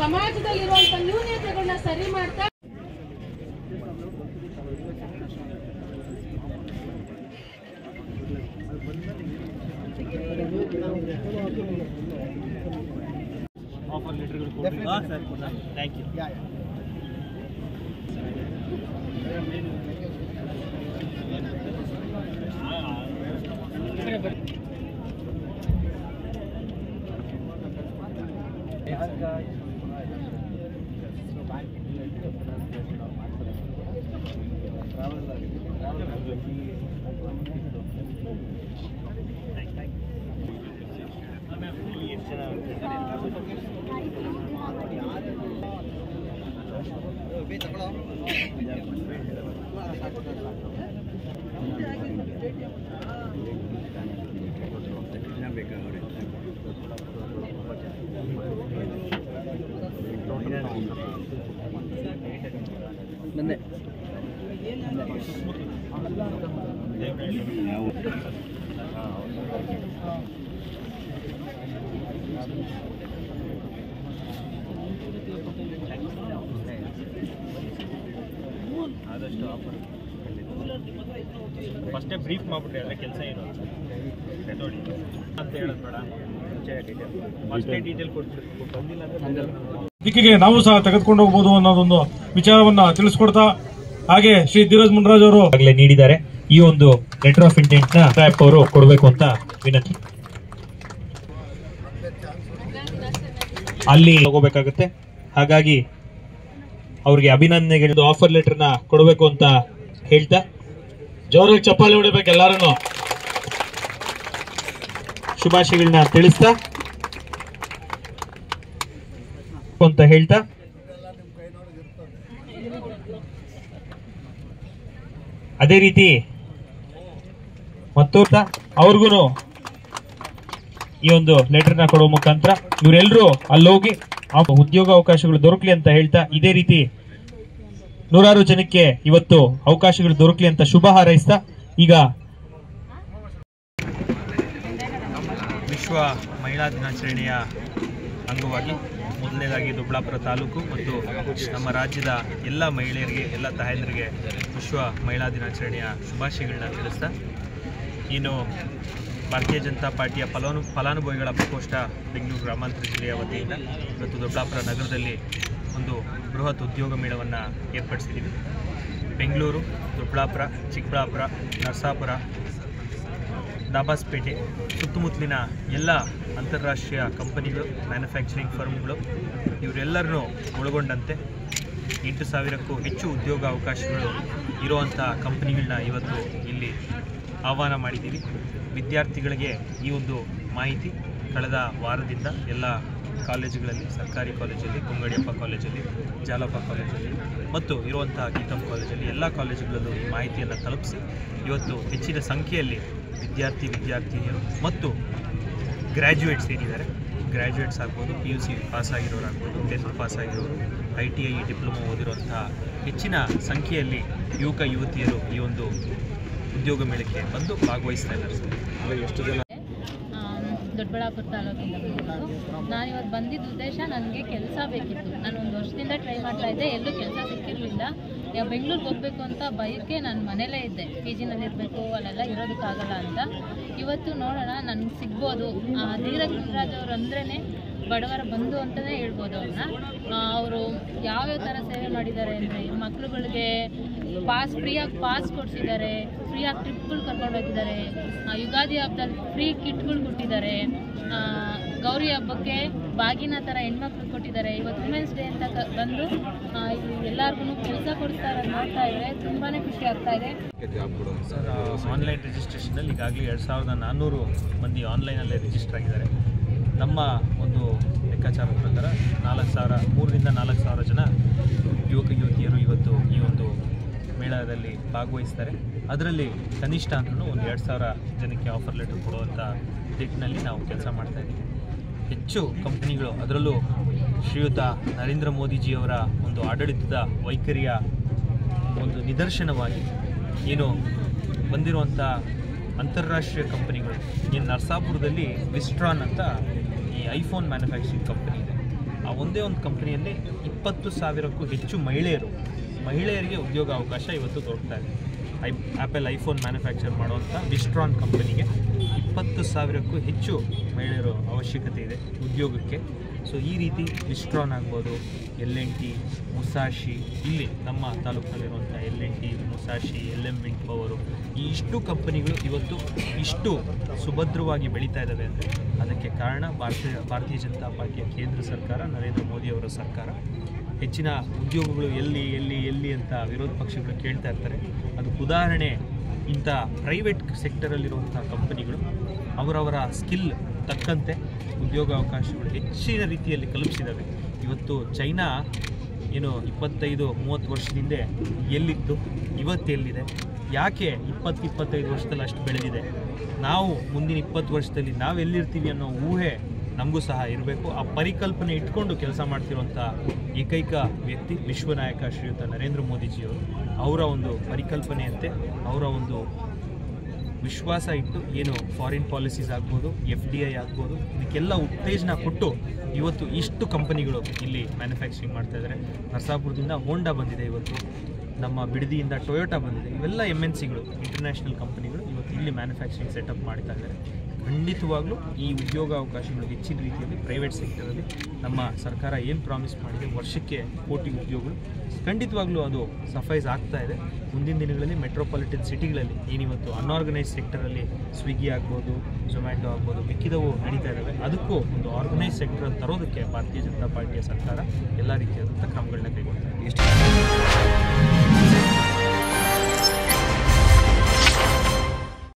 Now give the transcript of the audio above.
ಸಮಾಜದಲ್ಲಿರುವಂತ ನ್ಯೂನತೆಗಳನ್ನ ಸರಿ ಮಾಡ್ತಾ ಆಫರ್ ಲೆಟರ್ಗಳು ಕೊಡ್ಬೇಕು ಹಾಂ ಸರ್ ಥ್ಯಾಂಕ್ ಯು ಆದಷ್ಟು ಆಫರ್ ಫಸ್ಟೇ ಬ್ರೀಫ್ ಮಾಡ್ಬಿಟ್ರೆ ಎಲ್ಲ ಕೆಲಸ ಏನು ಅಂತ ನೋಡಿ ಅಂತ ಹೇಳೋದು ಬೇಡ ಮುಂಚೆ ಡೀಟೇಲ್ ಫಸ್ಟೇ ಡೀಟೇಲ್ ಕೊಟ್ಬಿಟ್ಟು ಬಂದಿಲ್ಲ ಅಂದ್ರೆ ದಿಕ್ಕಿಗೆ ನಾವು ಸಹ ತೆಗೆದುಕೊಂಡು ಹೋಗಬಹುದು ಅನ್ನೋದೊಂದು ವಿಚಾರವನ್ನ ತಿಳಿಸ್ಕೊಡ್ತಾ ಹಾಗೆ ಶ್ರೀ ಧೀರಜ್ ಮುನ್ರಾಜ್ ಅವರು ಆಗಲೇ ನೀಡಿದ್ದಾರೆ ಈ ಒಂದು ಲೆಟರ್ ಆಫ್ ಇಂಟೆಂಟ್ ನ ಟ್ರ್ಯಾಪ್ ಅವರು ಕೊಡಬೇಕು ಅಂತ ವಿನಂತಿ ಅಲ್ಲಿ ಹೋಗಬೇಕಾಗುತ್ತೆ ಹಾಗಾಗಿ ಅವ್ರಿಗೆ ಅಭಿನಂದನೆಗಳು ಆಫರ್ ಲೆಟರ್ ನ ಕೊಡಬೇಕು ಅಂತ ಹೇಳ್ತಾ ಜೋರಾಗಿ ಚಪ್ಪಾಳೆ ಹೊಡಿಬೇಕು ಎಲ್ಲಾರನ್ನು ಶುಭಾಶಯಗಳನ್ನ ತಿಳಿಸ್ತಾ ಅಂತ ಹೇಳ್ತಾ ಅದೇ ರೀತಿ ಮತ್ತು ಅವ್ರಿಗೂ ಈ ಒಂದು ಲೆಟರ್ನ ಕೊಡುವ ಮುಖಾಂತರ ಇವರೆಲ್ಲರೂ ಅಲ್ಲಿ ಹೋಗಿ ಆ ಉದ್ಯೋಗ ಅವಕಾಶಗಳು ದೊರಕಲಿ ಅಂತ ಹೇಳ್ತಾ ಇದೇ ರೀತಿ ನೂರಾರು ಜನಕ್ಕೆ ಇವತ್ತು ಅವಕಾಶಗಳು ದೊರಕಲಿ ಅಂತ ಶುಭ ಹಾರೈಸ್ತಾ ಈಗ ವಿಶ್ವ ಮಹಿಳಾ ದಿನಾಚರಣೆಯ ಅಂಗವಾಗಿ ಮೊದಲನೇದಾಗಿ ದೊಡ್ಡಾಪುರ ತಾಲೂಕು ಮತ್ತು ನಮ್ಮ ರಾಜ್ಯದ ಎಲ್ಲ ಮಹಿಳೆಯರಿಗೆ ಎಲ್ಲ ತಾಯಂದರಿಗೆ ವಿಶ್ವ ಮಹಿಳಾ ದಿನಾಚರಣೆಯ ಶುಭಾಶಯಗಳನ್ನ ತಿಳಿಸ್ತಾ ಇನ್ನು ಭಾರತೀಯ ಜನತಾ ಪಾರ್ಟಿಯ ಫಲಾನು ಫಲಾನುಭವಿಗಳ ಪ್ರಕೋಷ್ಠ ಬೆಂಗಳೂರು ಗ್ರಾಮಾಂತರ ಜಿಲ್ಲೆಯ ವತಿಯಿಂದ ಇವತ್ತು ದೊಡ್ಡಾಪುರ ನಗರದಲ್ಲಿ ಒಂದು ಬೃಹತ್ ಉದ್ಯೋಗ ಮೇಳವನ್ನು ಏರ್ಪಡಿಸಿದ್ದೀವಿ ಬೆಂಗಳೂರು ದೊಡ್ಡಾಪುರ ಚಿಕ್ಕಬಳ್ಳಾಪುರ ನರಸಾಪುರ ದಾಬಾಸ್ಪೇಟೆ ಸುತ್ತಮುತ್ತಲಿನ ಎಲ್ಲ ಅಂತಾರಾಷ್ಟ್ರೀಯ ಕಂಪನಿಗಳು ಮ್ಯಾನುಫ್ಯಾಕ್ಚರಿಂಗ್ ಫರ್ಮ್ಗಳು ಇವರೆಲ್ಲರನ್ನೂ ಒಳಗೊಂಡಂತೆ ಎಂಟು ಸಾವಿರಕ್ಕೂ ಹೆಚ್ಚು ಉದ್ಯೋಗ ಅವಕಾಶಗಳು ಇರುವಂಥ ಕಂಪನಿಗಳನ್ನ ಇವತ್ತು ಇಲ್ಲಿ ಆಹ್ವಾನ ಮಾಡಿದ್ದೀವಿ ವಿದ್ಯಾರ್ಥಿಗಳಿಗೆ ಈ ಒಂದು ಮಾಹಿತಿ ಕಳೆದ ವಾರದಿಂದ ಎಲ್ಲ ಕಾಲೇಜುಗಳಲ್ಲಿ ಸರ್ಕಾರಿ ಕಾಲೇಜಲ್ಲಿ ಕೊಂಗಡಿಯಪ್ಪ ಕಾಲೇಜಲ್ಲಿ ಜಾಲಪ್ಪ ಕಾಲೇಜಲ್ಲಿ ಮತ್ತು ಇರುವಂಥ ಗೀತಮ್ ಕಾಲೇಜಲ್ಲಿ ಎಲ್ಲ ಕಾಲೇಜುಗಳಲ್ಲೂ ಈ ಮಾಹಿತಿಯನ್ನು ತಲುಪಿಸಿ ಇವತ್ತು ಹೆಚ್ಚಿನ ಸಂಖ್ಯೆಯಲ್ಲಿ ವಿದ್ಯಾರ್ಥಿ ವಿದ್ಯಾರ್ಥಿನಿಯರು ಮತ್ತು ಗ್ರ್ಯಾಜುಯೇಟ್ಸ್ ಏನಿದ್ದಾರೆ ಗ್ರ್ಯಾಜುಯೇಟ್ಸ್ ಆಗ್ಬೋದು ಪಿ ಯು ಸಿ ಪಾಸ್ ಆಗಿರೋರಾಗ್ಬೋದು ಟೆಂತ್ ಪಾಸ್ ಆಗಿರೋರು ಐ ಟಿ ಐ ಡಿಪ್ಲೊಮಾ ಓದಿರುವಂತಹ ಹೆಚ್ಚಿನ ಸಂಖ್ಯೆಯಲ್ಲಿ ಯುವಕ ಯುವತಿಯರು ಈ ಒಂದು ಉದ್ಯೋಗ ಮೇಳಕ್ಕೆ ಬಂದು ಭಾಗವಹಿಸ್ತಾ ಇದ್ದಾರೆ ಎಷ್ಟು ಜನ ಆಮ್, ದೊಡ್ಡಬಳ್ಳಾಪುರ ತಾಲೂಕಿಂದ ಬಂದಿದ್ದು ನಾನಿವತ್ತು ಬಂದಿದ್ದ ಉದ್ದೇಶ ನನಗೆ ಕೆಲಸ ಬೇಕಿತ್ತು ನಾನು ಒಂದು ವರ್ಷದಿಂದ ಟ್ರೈ ಮಾಡ್ತಾ ಇದ್ದೆ ಎಲ್ಲೂ ಕೆಲಸ ಸಿಕ್ಕಿರಲಿಲ್ಲ ಬೆಂಗಳೂರಿಗೆ ಹೋಗಬೇಕು ಅಂತ ಭಯಕ್ಕೆ ನಾನು ಮನೇಲೇ ಇದ್ದೆ ಪಿ ಜಿನಲ್ಲಿ ಇರಬೇಕು ಅಲ್ಲೆಲ್ಲ ಇರೋದಕ್ಕಾಗಲ್ಲ ಅಂತ ಇವತ್ತು ನೋಡೋಣ ನನಗೆ ಸಿಗ್ಬೋದು ಆ, ಧೀರಜ್ ಮುನ್ರಾಜ್ ಅವರು ಅಂದ್ರೇ ಬಡವರ ಬಂಧು ಅಂತಲೇ ಹೇಳ್ಬೋದು ಅವ್ರನ್ನ ಅವರು ಯಾವ್ಯಾವ ಥರ ಸೇವೆ ಮಾಡಿದ್ದಾರೆ ಅಂದರೆ ಮಕ್ಳುಗಳಿಗೆ ಪಾಸ್ ಫ್ರೀಯಾಗಿ ಪಾಸ್ ಕೊಡಿಸಿದ್ದಾರೆ ಫ್ರೀಯಾಗಿ ಟ್ರಿಪ್ಗಳು ಕರ್ಕೊಂಡು ಹೋಗಿದ್ದಾರೆ ಆ, ಯುಗಾದಿ ಹಬ್ಬದಲ್ಲಿ ಫ್ರೀ ಕಿಟ್ಗಳು ಕೊಟ್ಟಿದ್ದಾರೆ ಆ, ಗೌರಿ ಹಬ್ಬಕ್ಕೆ ಬಾಗಿನ ಥರ ಹೆಣ್ಮಕ್ಳು ಕೊಟ್ಟಿದ್ದಾರೆ ಇವತ್ತು ವುಮೆನ್ಸ್ ಡೇ ಅಂತ ಕ- ಬಂದು ಎಲ್ಲರಿಗೂ ಕೆಲಸ ಕೊಡ್ತಾರೆ ನೋಡ್ತಾ ಇದ್ರೆ ತುಂಬಾ ಖುಷಿ ಆಗ್ತಾ ಇದೆ ಸರ್ ಆನ್ಲೈನ್ ರಿಜಿಸ್ಟ್ರೇಷನಲ್ಲಿ ಈಗಾಗಲೇ ಎರಡು ಸಾವಿರದ ನಾನ್ನೂರು ಮಂದಿ ಆನ್ಲೈನಲ್ಲೇ ರಿಜಿಸ್ಟರ್ ಆಗಿದ್ದಾರೆ ನಮ್ಮ ಒಂದು ಲೆಕ್ಕಾಚಾರದ ಪ್ರಕಾರ ನಾಲ್ಕು ಸಾವಿರ ಮೂರರಿಂದ ನಾಲ್ಕು ಸಾವಿರ ಜನ ಯುವಕ ಯುವತಿಯರು ಇವತ್ತು ಈ ಒಂದು ಮೇಳದಲ್ಲಿ ಭಾಗವಹಿಸ್ತಾರೆ ಅದರಲ್ಲಿ ಕನಿಷ್ಠ ಅಂದ್ರೂ ಒಂದು ಎರಡು ಸಾವಿರ ಜನಕ್ಕೆ ಆಫರ್ ಲೆಟರ್ ಕೊಡುವಂಥ ನಿಟ್ಟಿನಲ್ಲಿ ನಾವು ಕೆಲಸ ಮಾಡ್ತಾ ಇದ್ದೀವಿ ಹೆಚ್ಚು ಕಂಪನಿಗಳು ಅದರಲ್ಲೂ ಶ್ರೀಯುತ ನರೇಂದ್ರ ಮೋದಿಜಿಯವರ ಒಂದು ಆಡಳಿತದ ವೈಖರಿಯ ಒಂದು ನಿದರ್ಶನವಾಗಿ ಏನು ಬಂದಿರುವಂಥ ಅಂತಾರಾಷ್ಟ್ರೀಯ ಕಂಪನಿಗಳು ಏನು ನರ್ಸಾಪುರದಲ್ಲಿ ವಿಸ್ಟ್ರಾನ್ ಅಂತ ಈ ಐಫೋನ್ ಮ್ಯಾನುಫ್ಯಾಕ್ಚರಿಂಗ್ ಕಂಪನಿ ಇದೆ ಆ ಒಂದೇ ಒಂದು ಕಂಪ್ನಿಯಲ್ಲಿ ಇಪ್ಪತ್ತು ಸಾವಿರಕ್ಕೂ ಹೆಚ್ಚು ಮಹಿಳೆಯರು ಮಹಿಳೆಯರಿಗೆ ಉದ್ಯೋಗ ಅವಕಾಶ ಇವತ್ತು ದೊರಕ್ತಾ ಇದೆ ಐ ಆ್ಯಪಲ್ ಐಫೋನ್ ಮ್ಯಾನುಫ್ಯಾಕ್ಚರ್ ಮಾಡುವಂಥ ವಿಸ್ಟ್ರಾನ್ ಕಂಪನಿಗೆ ಇಪ್ಪತ್ತು ಸಾವಿರಕ್ಕೂ ಹೆಚ್ಚು ಮಹಿಳೆಯರು ಅವಶ್ಯಕತೆ ಇದೆ ಉದ್ಯೋಗಕ್ಕೆ ಸೊ ಈ ರೀತಿ ವಿಸ್ಟ್ರಾನ್ ಆಗ್ಬೋದು ಎಲ್ ಎನ್ ಟಿ ಮುಸಾಶಿ ಇಲ್ಲಿ ನಮ್ಮ ತಾಲೂಕಿನಲ್ಲಿರುವಂಥ L N T Musashi L M wind power ಈ ಇಷ್ಟು ಕಂಪನಿಗಳು ಇವತ್ತು ಇಷ್ಟು ಸುಭದ್ರವಾಗಿ ಬೆಳೀತಾ ಇದ್ದಾವೆ ಅಂದರೆ ಅದಕ್ಕೆ ಕಾರಣ ಭಾರತೀಯ ಭಾರತೀಯ ಜನತಾ ಪಾರ್ಟಿಯ ಕೇಂದ್ರ ಸರ್ಕಾರ ನರೇಂದ್ರ ಮೋದಿಯವರ ಸರ್ಕಾರ ಹೆಚ್ಚಿನ ಉದ್ಯೋಗಗಳು ಎಲ್ಲಿ ಎಲ್ಲಿ ಎಲ್ಲಿ ಅಂತ ವಿರೋಧ ಪಕ್ಷಗಳು ಕೇಳ್ತಾ ಇರ್ತಾರೆ ಅದಕ್ಕೆ ಉದಾಹರಣೆ ಇಂಥ ಪ್ರೈವೇಟ್ ಸೆಕ್ಟರಲ್ಲಿರುವಂಥ ಕಂಪನಿಗಳು ಅವರವರ ಸ್ಕಿಲ್ ತಕ್ಕಂತೆ ಉದ್ಯೋಗಾವಕಾಶಗಳು ಹೆಚ್ಚಿನ ರೀತಿಯಲ್ಲಿ ಕಲ್ಪಿಸಿದ್ದಾವೆ ಇವತ್ತು ಚೈನಾ ಏನು ಇಪ್ಪತ್ತೈದು ಮೂವತ್ತು ವರ್ಷದಿಂದ ಎಲ್ಲಿತ್ತು ಇವತ್ತು ಎಲ್ಲಿದೆ ಯಾಕೆ ಇಪ್ಪತ್ತು ಇಪ್ಪತ್ತೈದು ವರ್ಷದಲ್ಲಿ ಅಷ್ಟು ಬೆಳೆದಿದೆ ನಾವು ಮುಂದಿನ ಇಪ್ಪತ್ತು ವರ್ಷದಲ್ಲಿ ನಾವು ಎಲ್ಲಿರ್ತೀವಿ ಅನ್ನೋ ಊಹೆ ನಮಗೂ ಸಹ ಇರಬೇಕು ಆ ಪರಿಕಲ್ಪನೆ ಇಟ್ಕೊಂಡು ಕೆಲಸ ಮಾಡ್ತಿರುವಂಥ ಏಕೈಕ ವ್ಯಕ್ತಿ ವಿಶ್ವನಾಯಕ ಶ್ರೀಯುತ ನರೇಂದ್ರ ಮೋದಿಜಿಯವರು ಅವರ ಒಂದು ಪರಿಕಲ್ಪನೆಯಂತೆ ಅವರ ಒಂದು ವಿಶ್ವಾಸ ಇಟ್ಟು ಏನು ಫಾರಿನ್ ಪಾಲಿಸೀಸ್ ಆಗ್ಬೋದು ಎಫ್ ಡಿ ಐ ಆಗ್ಬೋದು ಇದಕ್ಕೆಲ್ಲ ಉತ್ತೇಜನ ಕೊಟ್ಟು ಇವತ್ತು ಇಷ್ಟು ಕಂಪನಿಗಳು ಇಲ್ಲಿ ಮ್ಯಾನುಫ್ಯಾಕ್ಚರಿಂಗ್ ಮಾಡ್ತಾ ಇದ್ದಾರೆ ನರಸಾಪುರದಿಂದ ಹೋಂಡಾ ಬಂದಿದೆ ಇವತ್ತು ನಮ್ಮ ಬಿಡದಿಯಿಂದ ಟೊಯೋಟಾ ಬಂದಿದೆ ಇವೆಲ್ಲ ಎಮ್ ಎನ್ ಸಿಗಳು ಇಂಟರ್ನ್ಯಾಷನಲ್ ಕಂಪನಿಗಳು ಇವತ್ತು ಇಲ್ಲಿ ಮ್ಯಾನುಫ್ಯಾಕ್ಚರಿಂಗ್ ಸೆಟಪ್ ಮಾಡ್ತಾ ಇದ್ದಾರೆ ಖಂಡಿತವಾಗ್ಲೂ ಈ ಉದ್ಯೋಗ ಅವಕಾಶಗಳು ಹೆಚ್ಚಿನ ರೀತಿಯಲ್ಲಿ ಪ್ರೈವೇಟ್ ಸೆಕ್ಟರಲ್ಲಿ ನಮ್ಮ ಸರ್ಕಾರ ಏನು ಪ್ರಾಮಿಸ್ ಮಾಡಿದೆ ವರ್ಷಕ್ಕೆ ಕೋಟಿ ಉದ್ಯೋಗಗಳು ಖಂಡಿತವಾಗ್ಲೂ ಅದು ಸಫೈಸ್ ಆಗ್ತಾ ಇದೆ ಮುಂದಿನ ದಿನಗಳಲ್ಲಿ ಮೆಟ್ರೋಪಾಲಿಟನ್ ಸಿಟಿಗಳಲ್ಲಿ ಏನಿವತ್ತು ಅನ್ಆರ್ಗನೈಸ್ ಸೆಕ್ಟರಲ್ಲಿ ಸ್ವಿಗ್ಗಿ ಆಗ್ಬೋದು ಝೊಮ್ಯಾಟೊ ಆಗ್ಬೋದು ಮಿಕ್ಕಿದವು ನಡೀತಾ ಇದ್ದಾವೆ ಅದಕ್ಕೂ ಒಂದು ಆರ್ಗನೈಸ್ ಸೆಕ್ಟರ್ ತರೋದಕ್ಕೆ ಭಾರತೀಯ ಜನತಾ ಪಾರ್ಟಿಯ ಸರ್ಕಾರ ಎಲ್ಲ ರೀತಿಯಾದಂಥ ಕ್ರಮಗಳನ್ನ ಕೈಗೊಳ್ತಾ ಇದೆ